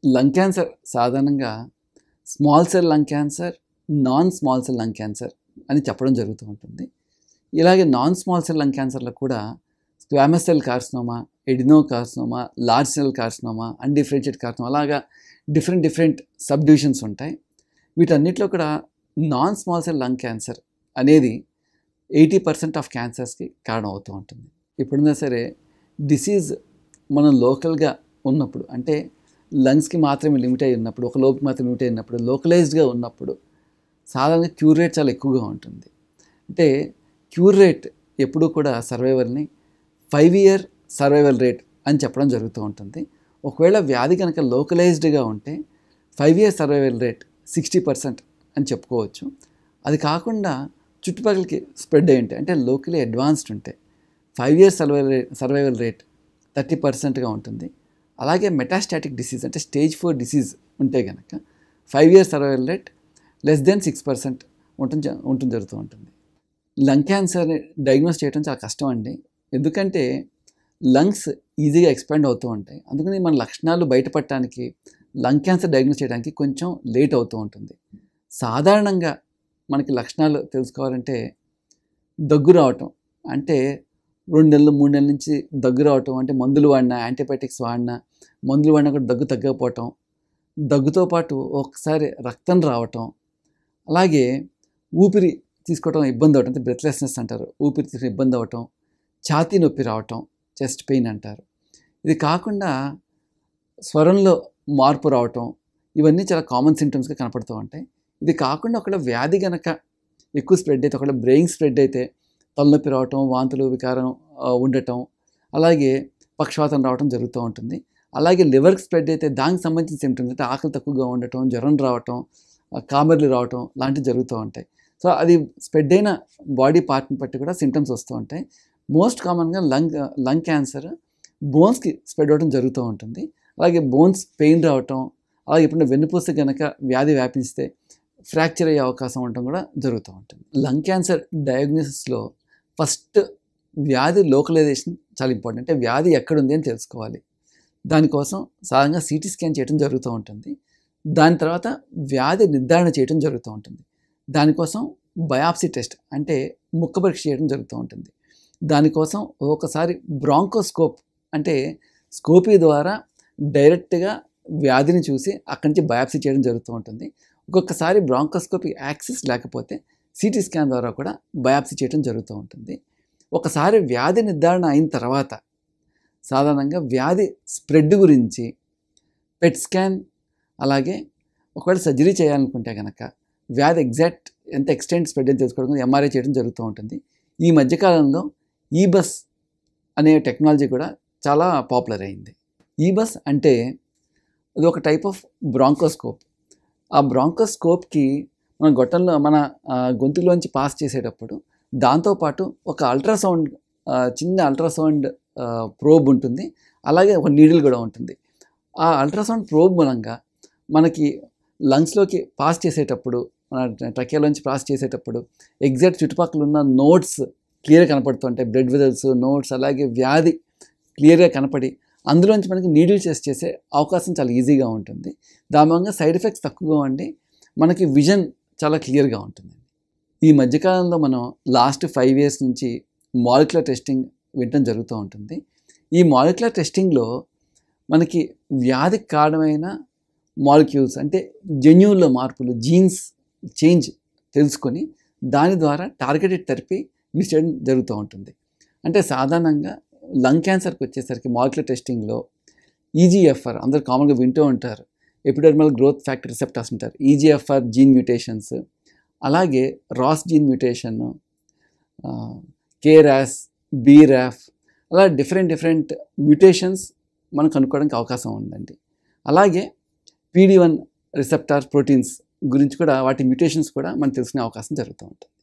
lung cancer సాధారణంగా small cell lung cancer non small cell lung cancer అని చెప్పడం జరుగుతూ ఉంటుంది ఇలాగే నాన్ స్మాల్ సెల్ లంగ్ క్యాన్సర్లో కూడా squamous cell carcinoma adenocarcinoma large cell carcinoma undifferentiate carcinoma అలాగా డిఫరెంట్ డిఫరెంట్ సబ్ డివిజన్స్ ఉంటాయి వీటన్నిటిలో కూడా non small cell lung cancer అనేది ఎయిటీ పర్సెంట్ ఆఫ్ క్యాన్సర్స్కి కారణం అవుతూ ఉంటుంది ఎప్పుడైనా సరే డిసీజ్ మనం లోకల్గా ఉన్నప్పుడు అంటే లంగ్స్కి మాత్రమే లిమిట్ అయి ఉన్నప్పుడు ఒక లోపుకి మాత్రమే లిమిట్ అయి ఉన్నప్పుడు లోకలైజ్డ్గా ఉన్నప్పుడు సాధారణంగా క్యూర్ రేట్ చాలా ఎక్కువగా ఉంటుంది అంటే క్యూర్ రేట్ ఎప్పుడూ కూడా సర్వైవల్ని ఫైవ్ ఇయర్ సర్వైవల్ రేట్ అని చెప్పడం జరుగుతూ ఉంటుంది ఒకవేళ వ్యాధి కనుక లోకలైజ్డ్గా ఉంటే five year survival rate sixty percent అని చెప్పుకోవచ్చు అది కాకుండా చుట్టుపక్కలకి స్ప్రెడ్ అయి ఉంటాయి అంటే లోకలీ అడ్వాన్స్డ్ ఉంటాయి five years survival rate survival rate thirty పర్సెంట్గా ఉంటుంది అలాగే మెటాస్టాటిక్ డిసీజ్ అంటే స్టేజ్ ఫోర్ డిసీజ్ ఉంటే కనుక five years survival rate less than six percent ఉంటుంది ఉంటుంది జరుగుతూ ఉంటుంది లంగ్ క్యాన్సర్ డయాగ్నోస్ చేయడం చాలా కష్టం అండి ఎందుకంటే లంగ్స్ ఈజీగా ఎక్స్పాండ్ అవుతూ ఉంటాయి అందుకని మన లక్షణాలు బయటపడటానికి లంగ్ క్యాన్సర్ డయాగ్నోస్ చేయడానికి కొంచెం లేట్ అవుతూ ఉంటుంది సాధారణంగా మనకి లక్షణాలు తెలుసుకోవాలంటే దగ్గు రావటం అంటే రెండు నెలలు మూడు నెలల నుంచి దగ్గు రావటం అంటే మందులు వాడినా యాంటీబయాటిక్స్ వాడినా మందులు వాడినా కూడా దగ్గు తగ్గకపోవటం దగ్గుతో పాటు ఒకసారి రక్తం రావటం అలాగే ఊపిరి తీసుకోవటం ఇబ్బంది అవటం అంటే బ్రెత్లెస్నెస్ అంటారు ఊపిరి తీసుకుని ఇబ్బంది అవటం ఛాతీ నొప్పి రావటం చెస్ట్ పెయిన్ అంటారు ఇది కాకుండా స్వరంలో మార్పు రావటం ఇవన్నీ చాలా కామన్ సిమ్టమ్స్గా కనపడుతూ ఉంటాయి ఇది కాకుండా ఒకవేళ వ్యాధి గనక ఎక్కువ స్ప్రెడ్ అయితే ఒకవేళ బ్రెయిన్ స్ప్రెడ్ అయితే తలనొప్పి రావటం వాంతులు వికారం ఆ, ఉండటం అలాగే పక్షవాతం రావటం జరుగుతూ ఉంటుంది అలాగే లివర్కి స్ప్రెడ్ అయితే దానికి సంబంధించిన సిమ్టమ్స్ అంటే ఆకలి తక్కువగా ఉండటం జ్వరం రావటం ఆ, కామెర్లు రావటం లాంటివి జరుగుతూ ఉంటాయి సో అది స్ప్రెడ్ అయిన బాడీ పార్ట్ని బట్టి కూడా సిమ్టమ్స్ వస్తూ ఉంటాయి మోస్ట్ కామన్గా లంగ్ లంగ్ క్యాన్సర్ బోన్స్కి స్ప్రెడ్ అవ్వడం జరుగుతూ ఉంటుంది అలాగే బోన్స్ పెయిన్ రావటం అలాగే ఎప్పుడైనా వెన్నుపూస కనుక వ్యాధి వ్యాపిస్తే ఫ్రాక్చర్ అయ్యే అవకాశం ఉండటం కూడా జరుగుతూ ఉంటుంది లంగ్ క్యాన్సర్ డయాగ్నోసిస్లో ఫస్ట్ వ్యాధి లోకలైజేషన్ చాలా ఇంపార్టెంట్ అంటే వ్యాధి ఎక్కడుంది అని తెలుసుకోవాలి దానికోసం సాధారణంగా సిటీ స్కాన్ చేయడం జరుగుతూ ఉంటుంది దాని తర్వాత వ్యాధి నిర్ధారణ చేయడం జరుగుతూ ఉంటుంది దానికోసం బయాప్సీ టెస్ట్ అంటే ముక్క పరీక్ష చేయడం జరుగుతూ ఉంటుంది దానికోసం ఒకసారి బ్రాంకోస్కోప్ అంటే స్కోపీ ద్వారా డైరెక్ట్గా వ్యాధిని చూసి అక్కడి నుంచి బయాప్సీ చేయడం జరుగుతూ ఉంటుంది ఒక్కొక్కసారి బ్రాంకోస్కోపీ యాక్సెస్ లేకపోతే సిటీ స్కాన్ ద్వారా కూడా బయాప్సీ చేయడం జరుగుతూ ఉంటుంది ఒకసారి వ్యాధి నిర్ధారణ అయిన తర్వాత సాధారణంగా వ్యాధి స్ప్రెడ్ గురించి పెట్ స్కాన్ అలాగే ఒకవేళ సర్జరీ చేయాలనుకుంటే కనుక వ్యాధి ఎగ్జాక్ట్ ఎంత ఎక్స్టెంట్ స్ప్రెడ్ అని తెలుసుకోవడం ఎంఆర్ఐ చేయడం జరుగుతూ ఉంటుంది ఈ మధ్యకాలంలో ఈ బస్ అనే టెక్నాలజీ కూడా చాలా పాపులర్ అయింది ఈ బస్ అంటే అది ఒక టైప్ ఆఫ్ బ్రాంకోస్కోప్ ఆ బ్రాంకోస్కోప్కి మన గొట్టంలో మన ఆ, గొంతులోంచి పాస్ చేసేటప్పుడు దాంతోపాటు ఒక అల్ట్రాసౌండ్ ఆ, చిన్న అల్ట్రాసౌండ్ ప్రోబ్ ఉంటుంది అలాగే ఒక నీడిల్ కూడా ఉంటుంది ఆ అల్ట్రాసౌండ్ ప్రోబ్ మూలంగా మనకి లంగ్స్లోకి పాస్ చేసేటప్పుడు మన ట్రకేలోంచి పాస్ చేసేటప్పుడు ఎగ్జాక్ట్ చుట్టుపక్కల ఉన్న నోట్స్ క్లియర్గా కనపడుతుంటాయి బ్లడ్ వెజల్స్ నోట్స్ అలాగే వ్యాధి క్లియర్గా కనపడి అందులోంచి మనకి నీడిల్ టెస్ట్ చేసే అవకాశం చాలా ఈజీగా ఉంటుంది దాని మూలంగా సైడ్ ఎఫెక్ట్స్ తక్కువగా ఉండి మనకి విజన్ చాలా క్లియర్గా ఉంటుంది ఈ మధ్యకాలంలో మనం లాస్ట్ ఫైవ్ ఇయర్స్ నుంచి మాలిక్యులర్ టెస్టింగ్ వినటం జరుగుతూ ఉంటుంది ఈ మాలిక్యులర్ టెస్టింగ్లో మనకి వ్యాధికి కారణమైన మాలిక్యూల్స్ అంటే జన్యువుల్లో మార్పులు జీన్స్ చేంజ్ తెలుసుకొని దాని ద్వారా టార్గెటెడ్ థెరపీ యూజ్ చేయడం జరుగుతూ ఉంటుంది అంటే సాధారణంగా లంగ్ క్యాన్సర్కి వచ్చేసరికి మాలిక్యులర్ టెస్టింగ్లో ఈజీఎఫ్ఆర్ అందరు కామన్గా వింటూ ఉంటారు ఎపిడర్మల్ గ్రోత్ ఫ్యాక్టర్ రిసెప్టర్స్ ఉంటారు ఈజీఎఫ్ఆర్ జీన్ మ్యూటేషన్స్ అలాగే RAS gene mutation KRAS BRAF అలా డిఫరెంట్ డిఫరెంట్ మ్యూటేషన్స్ మనం కనుక్కోవడానికి అవకాశం ఉందండి అలాగే పీడీ వన్ రిసెప్టార్ ప్రోటీన్స్ గురించి కూడా వాటి మ్యూటేషన్స్ కూడా మనం తెలుసుకునే అవకాశం జరుగుతూ ఉంటుంది